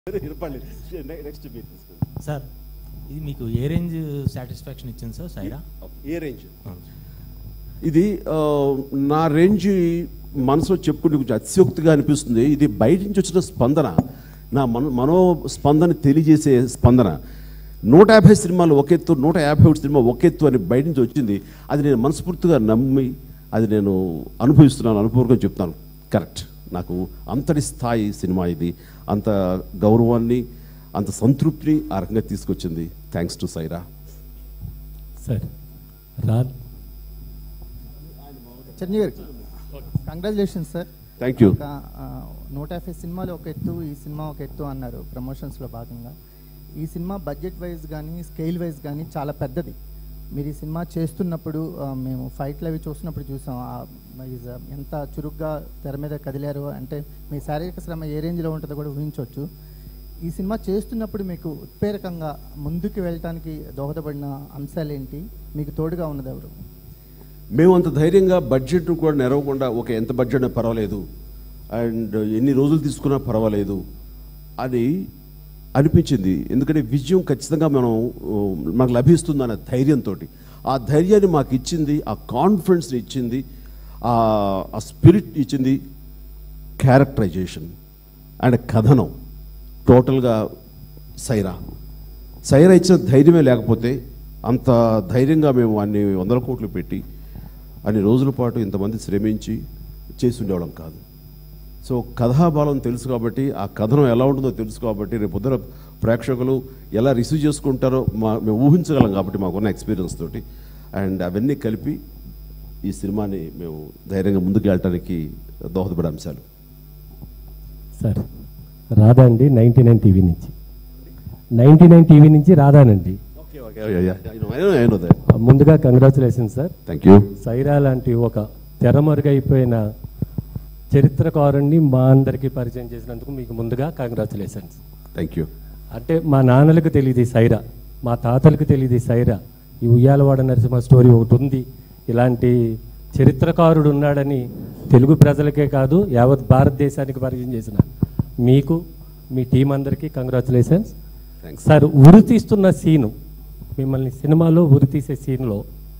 Next మీరు తీసుకోండి. Sir ఇది మీకు ఏ రేంజ్ సాటిస్ఫాక్షన్ ఇచ్చింది సార్ సైరా ఏ రేంజ్ ఇది ఆ, నా రేంజ్ మనసులో చెప్పుకుంటే కొంచెం అతిశయోక్తిగా అనిపిస్తుంది ఇది బయట నుంచి వచ్చిన స్పందన నా మన మనో స్పందన తెలియజేసే స్పందన నూట యాభై సినిమాలు ఒక ఎత్తు నూట యాభై ఒకటి సినిమా ఒక ఎత్తు అని బయట నుంచి వచ్చింది అది నేను మనస్ఫూర్తిగా నమ్మి అది నేను అనుభవిస్తున్నాను అనుభవంగా చెప్తాను కరెక్ట్ నాకు అంతటి స్థాయి సినిమా ఇది అంత గౌరవాన్ని అంత సంతృప్తిని ఆ రకంగా తీసుకొచ్చింది థ్యాంక్స్ టు సైరా సార్ రా చిరంజీవి గారికి కంగ్రాచులేషన్స్ సార్ థ్యాంక్ యూ ఒక ఆ, నూట యాభై సినిమాలు ఒక ఎత్తు ఈ సినిమా ఒక ఎత్తు అన్నారు ప్రమోషన్స్లో భాగంగా ఈ సినిమా బడ్జెట్ వైజ్ కానీ స్కేల్ వైజ్ కానీ చాలా పెద్దది మీరు ఈ సినిమా చేస్తున్నప్పుడు ఆ, మేము ఫైట్లు అవి చూస్తున్నప్పుడు చూసాం ఆ, మరి జ- ఎంత చురుగ్గా తెర మీద కదిలారు అంటే మీ శారీరక శ్రమ ఏ రేంజ్లో ఉంటుందో కూడా ఊహించవచ్చు ఈ సినిమా చేస్తున్నప్పుడు మీకు ఉత్ప్రేరకంగా ముందుకు వెళ్ళటానికి దోహదపడిన అంశాలు ఏంటి మీకు తోడుగా ఉన్నది ఎవరు మేము అంత ధైర్యంగా బడ్జెట్ కూడా నెరవకుండా ఒక ఎంత బడ్జెట్ అయినా పర్వాలేదు అండ్ ఎన్ని రోజులు తీసుకున్నా పర్వాలేదు అని అనిపించింది ఎందుకంటే విజయం ఖచ్చితంగా మనం ఆ, మనకు లభిస్తుంది అనే ధైర్యంతో ఆ ధైర్యాన్ని మాకు ఇచ్చింది ఆ కాన్ఫిడెన్స్ని ఇచ్చింది ఆ ఆ స్పిరిట్ ఇచ్చింది క్యారెక్టరైజేషన్ అండ్ కథనం టోటల్గా సైరా సైరా ఇచ్చిన ధైర్యమే లేకపోతే అంత ధైర్యంగా మేము అన్ని వందల కోట్లు పెట్టి అన్ని రోజుల పాటు ఇంతమంది శ్రమించి చేసి ఉండేవాళ్ళం కాదు సో కథాబలం తెలుసు కాబట్టి ఆ కథనం ఎలా ఉంటుందో తెలుసు కాబట్టి రేపు పొద్దున ప్రేక్షకులు ఎలా రిసీవ్ చేసుకుంటారో మా మేము ఊహించగలం కాబట్టి మాకున్న ఎక్స్పీరియన్స్ తోటి అండ్ అవన్నీ కలిపి ఈ సినిమాని మేము ధైర్యంగా ముందుకు వెళ్ళటానికి దోహదపడే అంశాలు సార్ రాధా అండి నైంటీ నైన్ టీవీ నుంచి నైంటీ నైన్ టీవీ నుంచి రాధానండి ఓకే ఓకే ముందుగా congratulation sir thank you Sye Raa లాంటి ఒక తెరమరుగైపోయిన చరిత్రకారుణ్ణి మా అందరికీ పరిచయం చేసినందుకు మీకు ముందుగా కంగ్రాచులేషన్స్ థ్యాంక్ యూ అంటే మా నాన్నలకు తెలియదు ఈ సైరా మా తాతలకు తెలియదు ఈ సైరా ఈ ఉయ్యాలవాడ నరసింహ స్టోరీ ఒకటి ఉంది ఇలాంటి చరిత్రకారుడు ఉన్నాడని తెలుగు ప్రజలకే కాదు యావత్ భారతదేశానికి పరిచయం చేసిన మీకు మీ టీం అందరికీ కంగ్రాచులేషన్స్ థ్యాంక్స్ సార్ ఉరి తీస్తున్న సీను మిమ్మల్ని సినిమాలో ఉరి తీసే సీన్లో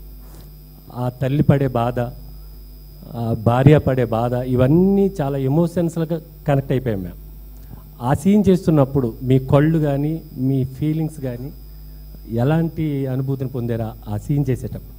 ఆ తల్లి పడే బాధ ఆ భార్య పడే బాధ ఇవన్నీ చాలా ఎమోషన్స్గా కనెక్ట్ అయిపోయాం మేము ఆ సీన్ చేస్తున్నప్పుడు మీ కళ్ళు కానీ మీ ఫీలింగ్స్ కానీ ఎలాంటి అనుభూతిని పొందారా ఆ సీన్ చేసేటప్పుడు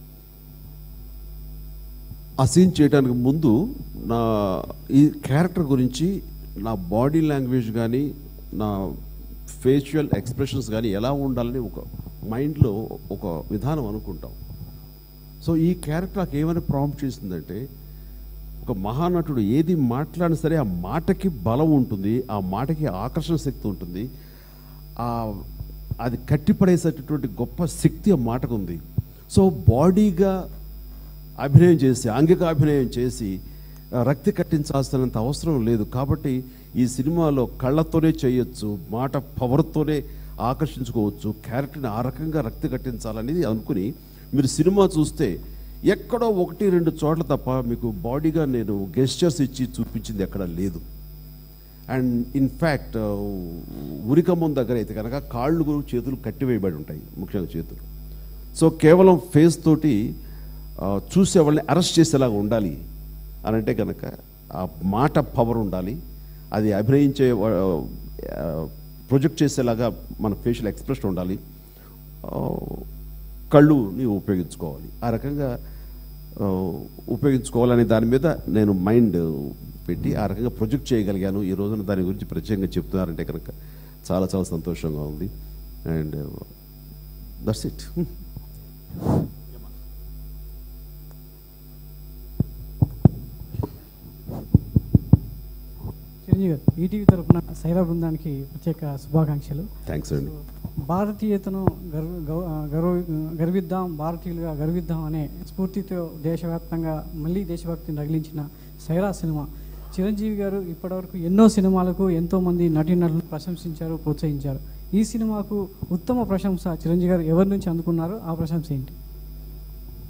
ఆ సీన్ చేయడానికి ముందు నా ఈ క్యారెక్టర్ గురించి నా బాడీ లాంగ్వేజ్ కానీ నా ఫేషియల్ ఎక్స్ప్రెషన్స్ కానీ ఎలా ఉండాలని ఒక మైండ్లో ఒక విధానం అనుకుంటాం సో ఈ క్యారెక్టర్ నాకు ఏమైనా ప్రాంప్ట్ చేసిందంటే ఒక మహానటుడు ఏది మాట్లాడినా సరే ఆ మాటకి బలం ఉంటుంది ఆ మాటకి ఆకర్షణ శక్తి ఉంటుంది ఆ అది కట్టిపడేసేటటువంటి గొప్ప శక్తి ఆ మాటకు ఉంది సో బాడీగా అభినయం చేసి ఆంగిక అభినయం చేసి ఆ, రక్తి కట్టించాల్సినంత అవసరం లేదు కాబట్టి ఈ సినిమాలో కళ్ళతోనే చేయొచ్చు మాట పవర్తోనే ఆకర్షించుకోవచ్చు క్యారెక్టర్ని ఆ రకంగా రక్తి కట్టించాలనేది అనుకుని మీరు సినిమా చూస్తే ఎక్కడో ఒకటి రెండు చోట్ల తప్ప మీకు బాడీగా నేను గెస్చర్స్ ఇచ్చి చూపించింది ఎక్కడ లేదు అండ్ ఇన్ఫ్యాక్ట్ ఉరికమ్మం దగ్గర అయితే కనుక కాళ్ళు చేతులు కట్టివేయబడి ఉంటాయి ముఖ్యంగా చేతులు సో కేవలం ఫేస్ తోటి ఆ, చూసే వాళ్ళని అరెస్ట్ చేసేలాగా ఉండాలి అని అంటే కనుక ఆ మాట పవర్ ఉండాలి అది అభినయించే ప్రొజెక్ట్ చేసేలాగా మన ఫేషియల్ ఎక్స్ప్రెషన్ ఉండాలి ఆ, కళ్ళుని ఉపయోగించుకోవాలి ఆ రకంగా ఆ, ఉపయోగించుకోవాలనే దాని మీద నేను మైండ్ పెట్టి ఆ రకంగా ప్రొజెక్ట్ చేయగలిగాను ఈ రోజున దాని గురించి ప్రత్యేకంగా చెప్తున్నారంటే కనుక చాలా చాలా సంతోషంగా ఉంది అండ్ దట్స్ ఇట్ చిరంజీవి గారు ఈటీవీ తరఫున సైరా బృందానికి ప్రత్యేక శుభాకాంక్షలు థ్యాంక్స్ అండి భారతీయతను గర్వ గౌ- గర్వ గర్విద్దాం భారతీయులుగా గర్విద్దాం అనే స్ఫూర్తితో దేశవ్యాప్తంగా మళ్ళీ దేశభక్తిని రగిలించిన సైరా సినిమా చిరంజీవి గారు ఇప్పటివరకు ఎన్నో సినిమాలకు ఎంతో మంది నటీనటులను ప్రశంసించారు ప్రోత్సహించారు ఈ సినిమాకు ఉత్తమ ప్రశంస చిరంజీవి గారు ఎవరి నుంచి అందుకున్నారో ఆ ప్రశంస ఏంటి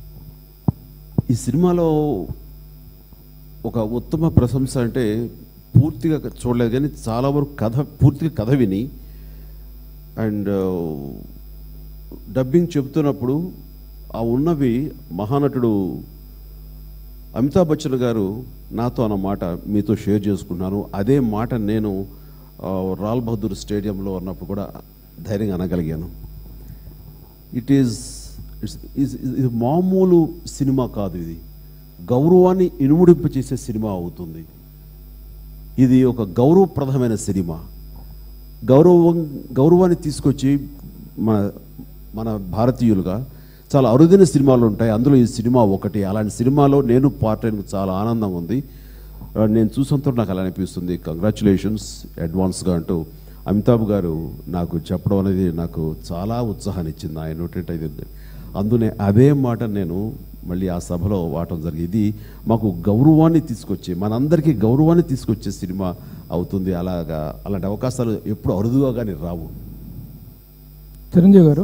ఈ సినిమాలో ఒక ఉత్తమ ప్రశంస అంటే పూర్తిగా చూడలేదు కానీ చాలా వరకు కథ పూర్తిగా కథ విని అండ్ డబ్బింగ్ చెబుతున్నప్పుడు ఆ ఉన్నవి మహానటుడు అమితాబ్ బచ్చన్ గారు నాతో అన్న మాట మీతో షేర్ చేసుకున్నాను అదే మాట నేను ఆ, రాల్ బహదూర్ స్టేడియంలో ఉన్నప్పుడు కూడా ధైర్యంగా అనగలిగాను ఇట్ ఈస్ ఇట్స్ ఇది మామూలు సినిమా కాదు ఇది గౌరవాన్ని ఇనుముడింపు చేసే సినిమా అవుతుంది ఇది ఒక గౌరవప్రదమైన సినిమా గౌరవం గౌరవాన్ని తీసుకొచ్చి మన మన భారతీయులుగా చాలా అరుదైన సినిమాలు ఉంటాయి అందులో ఈ సినిమా ఒకటి అలాంటి సినిమాలో నేను పార్ట్ అయినందుకు చాలా ఆనందంగా ఉంది ఆ, నేను చూసినంత నాకు అలా అనిపిస్తుంది కంగ్రాచులేషన్స్ అడ్వాన్స్గా అంటూ అమితాబ్ గారు నాకు చెప్పడం అనేది నాకు చాలా ఉత్సాహాన్ని ఇచ్చింది ఆయన నోటెంట్ అయితే అందునే అదే మాట నేను మళ్ళీ ఆ సభలో వాడటం జరిగింది ఇది మాకు గౌరవాన్ని తీసుకొచ్చే మనందరికీ గౌరవాన్ని తీసుకొచ్చే సినిమా అవుతుంది అలాగా అలాంటి అవకాశాలు ఎప్పుడు అరుదుగా కానీ రావు చిరంజీవి గారు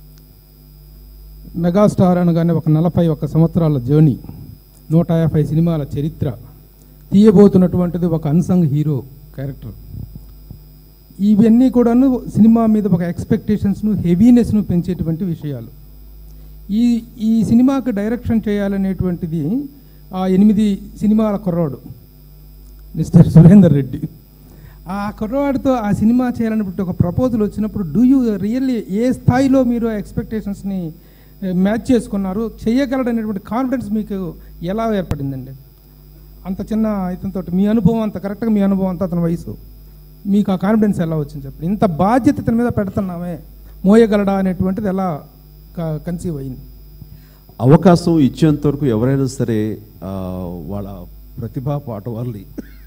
మెగాస్టార్ అనగానే ఒక నలభై ఒక్క సంవత్సరాల జర్నీ నూట యాభై సినిమాల చరిత్ర తీయబోతున్నటువంటిది ఒక అన్సంగ్ హీరో క్యారెక్టర్ ఇవన్నీ కూడాను సినిమా మీద ఒక ఎక్స్పెక్టేషన్స్ను హెవీనెస్ను పెంచేటువంటి విషయాలు ఈ ఈ సినిమాకి డైరెక్షన్ చేయాలనేటువంటిది ఆ ఎనిమిది సినిమాల కుర్రాడు మిస్టర్ సురేందర్ రెడ్డి ఆ కుర్రవాడితో ఆ సినిమా చేయాలన్నప్పుడు ఒక ప్రపోజల్ వచ్చినప్పుడు డూ యూ రియల్లీ ఏ స్థాయిలో మీరు ఎక్స్పెక్టేషన్స్ని మ్యాచ్ చేసుకున్నారు చేయగలడనేటువంటి కాన్ఫిడెన్స్ మీకు ఎలా ఏర్పడిందండి అంత చిన్న ఇతనితో మీ అనుభవం అంత కరెక్ట్గా మీ అనుభవం అంత అతని వయసు మీకు ఆ కాన్ఫిడెన్స్ ఎలా వచ్చింది చెప్పండి ఇంత బాధ్యత ఇతని మీద పెడుతున్నామే మోయగలడా అనేటువంటిది ఎలా కన్సీవ్ అయింది అవకాశం ఇచ్చేంత వరకు ఎవరైనా సరే ఆ, వాళ్ళ ప్రతిభా పాఠవాళ్ళని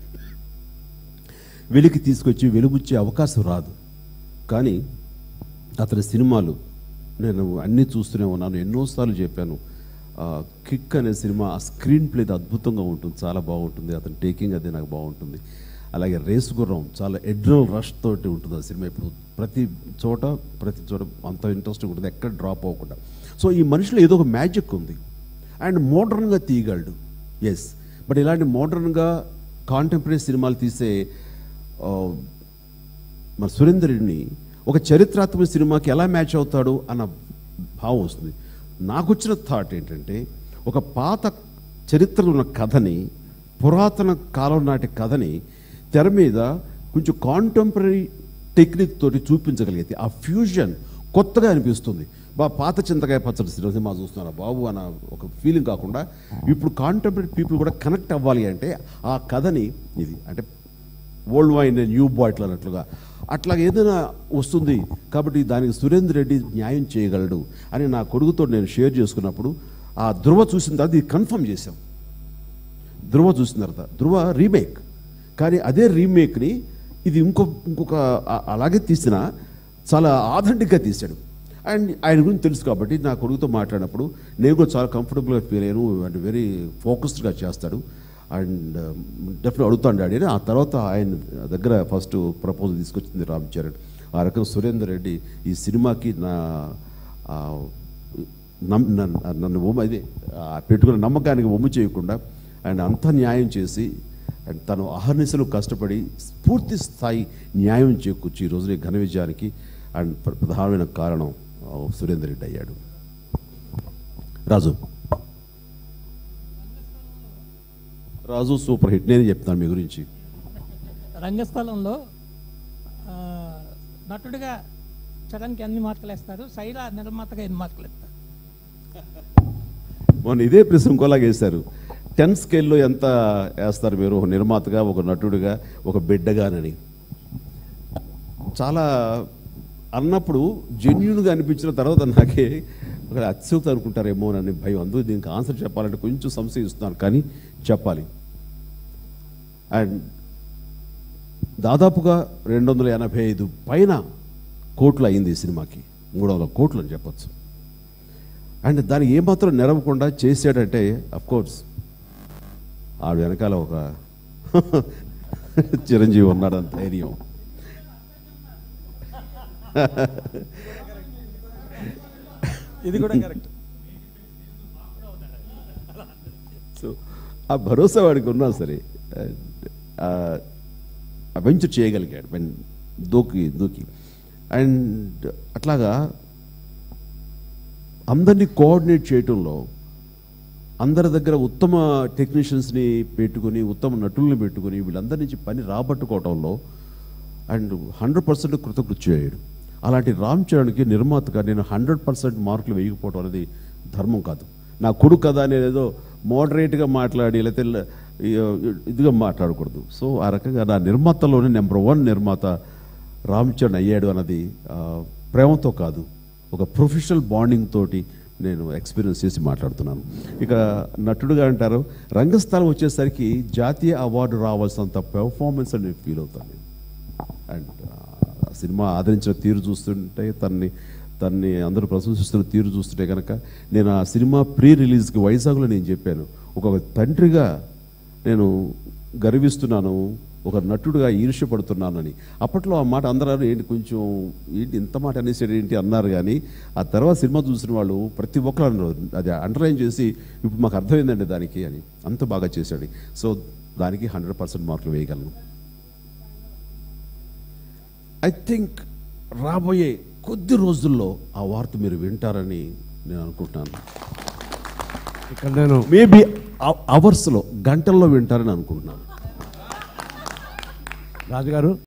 వెలికి తీసుకొచ్చి వెలుగుచ్చే అవకాశం రాదు కానీ అతని సినిమాలు నేను అన్నీ చూస్తూనే ఉన్నాను ఎన్నోసార్లు చెప్పాను ఆ, కిక్ అనే సినిమా ఆ స్క్రీన్ ప్లే అద్భుతంగా ఉంటుంది చాలా బాగుంటుంది అతని టేకింగ్ అది నాకు బాగుంటుంది అలాగే రేసు గుర్రం చాలా ఎడ్రల్ రష్ తోటి ఉంటుంది ఆ సినిమా ఇప్పుడు ప్రతి చోట ప్రతి చోట అంత ఇంట్రెస్టింగ్ ఉంటుంది ఎక్కడ డ్రాప్ అవ్వకుండా సో ఈ మనిషిలో ఏదో ఒక మ్యాజిక్ ఉంది అండ్ మోడర్న్గా తీయగలడు ఎస్ బట్ ఇలాంటి మోడర్న్గా కాంటెంపరీ సినిమాలు తీసే ఆ, మన సురేందర్ రెడ్డిని ఒక చరిత్రాత్మక సినిమాకి ఎలా మ్యాచ్ అవుతాడు అన్న భావం వస్తుంది నాకు వచ్చిన థాట్ ఏంటంటే ఒక పాత చరిత్రలో ఉన్న కథని పురాతన కాలం నాటి కథని తెర మీద కొంచెం కాంటెంపరీ టెక్నిక్ తోటి చూపించగలిగితే ఆ ఫ్యూజన్ కొత్తగా అనిపిస్తుంది బా పాత చింతకాయ పచ్చడి సినిమా సినిమా చూస్తున్నారా బాబు అన్న ఒక ఫీలింగ్ కాకుండా ఇప్పుడు కాంటెంపరీ పీపుల్ కూడా కనెక్ట్ అవ్వాలి అంటే ఆ కథని ఇది అంటే ఓల్డ్ వైన్ న్యూ బాటిల్ అన్నట్లుగా అట్లా ఏదైనా వస్తుంది కాబట్టి దానికి సురేందర్ రెడ్డి న్యాయం చేయగలడు అని నా కొడుకుతో నేను షేర్ చేసుకున్నప్పుడు ఆ ధృవ చూసిన తర్వాత ఇది కన్ఫర్మ్ చేశాం ధృవ చూసిన తర్వాత ధృవ రీమేక్ కానీ అదే రీమేక్ని ఇది ఇంకో ఇంకొక ఆ- అలాగే తీసిన చాలా ఆథెంటిక్గా తీశాడు అండ్ ఆయన గురించి తెలుసు కాబట్టి నా కొడుకుతో మాట్లాడినప్పుడు నేను కూడా చాలా కంఫర్టబుల్గా ఫీల్ అయ్యాను అండ్ వెరీ ఫోకస్డ్గా చేస్తాడు అండ్ డెఫినెట్ అడుగుతాను డాడీ అని ఆ తర్వాత ఆయన దగ్గర ఫస్ట్ ప్రపోజల్ తీసుకొచ్చింది రామ్ చరణ్ ఆ రకంగా సురేందర్ రెడ్డి ఈ సినిమాకి నా ఆ, నమ్ నన్ను నన్ను ఒమ్ము అదే ఆ పెట్టుకున్న నమ్మకానికి ఒమ్ము చేయకుండా అండ్ అంతా న్యాయం చేసి అండ్ తను అహర్నిశలు కష్టపడి పూర్తి స్థాయి న్యాయం చేకూర్చి ఈ రోజున ఈ ఘన విజయానికి అండ్ ప్ర- ప్రధానమైన కారణం ఆ, సురేందర్ రెడ్డి అయ్యాడు రాజు రాజు సూపర్ హిట్ నేను చెప్తాను మీ గురించి రంగస్థలంలో ఆ, నటుడిగా చరణ్కి ఎన్ని మార్కులు వేస్తారు సైరా నిర్మాతగా ఎన్ని మార్కులు ఇస్తారు మొన్న ఇదే ప్రశ్న ఇంకోలాగా వేశారు టెన్ స్కేల్లో ఎంత వేస్తారు మీరు ఒక నిర్మాతగా ఒక నటుడిగా ఒక బిడ్డగానని చాలా అన్నప్పుడు జెన్యున్గా అనిపించిన తర్వాత నాకే ఒక అత్యుక్తి అనుకుంటారేమో అని భయం అందుకు దీనికి ఆన్సర్ చెప్పాలంటే కొంచెం సంశయం ఇస్తున్నాను కానీ చెప్పాలి అండ్ దాదాపుగా రెండు వందల ఎనభై ఐదు పైన కోట్లు అయింది ఈ సినిమాకి మూడు వందల కోట్లు అని చెప్పొచ్చు అండ్ దాన్ని ఏమాత్రం నెరవకుండా చేసాడంటే కోర్స్ ఆడ వెనకాల ఒక చిరంజీవి ఉన్నాడని ధైర్యం ఇది కూడా కరెక్ట్ సో ఆ భరోసా వాడికి ఉన్నా సరే ఆ, వెంచర్ చేయగలిగాడు వెన్ దూకి దూకి అండ్ అట్లాగా అందరినీ కోఆర్డినేట్ చేయటంలో అందరి దగ్గర ఉత్తమ టెక్నీషియన్స్ని పెట్టుకుని ఉత్తమ నటుల్ని పెట్టుకుని వీళ్ళందరి నుంచి పని రాబట్టుకోవటంలో అండ్ హండ్రెడ్ పర్సెంట్ కృతకృత్య చేయడు అలాంటి రామ్ చరణ్కి నిర్మాతగా నేను హండ్రెడ్ పర్సెంట్ మార్కులు వేయకపోవడం అనేది ధర్మం కాదు నా కొడుకు కదా నేను ఏదో మోడరేట్గా మాట్లాడి లేకపోతే ల- ఈ- ఇదిగా మాట్లాడకూడదు సో ఆ రకంగా నా నిర్మాతలోనే నెంబర్ వన్ నిర్మాత రామ్ చరణ్ అయ్యాడు అన్నది ఆ, ప్రేమతో కాదు ఒక ప్రొఫెషనల్ బాండింగ్ తోటి నేను ఎక్స్పీరియన్స్ చేసి మాట్లాడుతున్నాను ఇక నటుడుగా అంటారు రంగస్థలం వచ్చేసరికి జాతీయ అవార్డు రావాల్సినంత పెర్ఫార్మెన్స్ అని నేను ఫీల్ అవుతాను అండ్ ఆ సినిమా ఆదరించిన తీరు చూస్తుంటే తన్ని తన్ని అందరూ ప్రశంసిస్తున్న తీరు చూస్తుంటే కనుక నేను ఆ సినిమా ప్రీ రిలీజ్కి వైజాగ్లో నేను చెప్పాను ఒక తండ్రిగా నేను గర్విస్తున్నాను ఒక నటుడుగా ఈర్ష్యపడుతున్నానని అప్పట్లో ఆ మాట అందరూ ఏంటి కొంచెం ఏంటి ఇంత మాట అనేసాడు ఏంటి అన్నారు కానీ ఆ తర్వాత సినిమా చూసిన వాళ్ళు ప్రతి ఒక్కరు అన్నారు అది అండర్లైన్ చేసి ఇప్పుడు మాకు అర్థమైందండి దానికి అని అంత బాగా చేశాడు సో దానికి హండ్రెడ్ పర్సెంట్ మార్కులు వేయగలను ఐ థింక్ రాబోయే కొద్ది రోజుల్లో ఆ వార్త మీరు వింటారని నేను అనుకుంటున్నాను ఇక్కడ నేను మేబీ అవర్స్లో గంటల్లో వింటారని అనుకుంటున్నాను రాజుగారు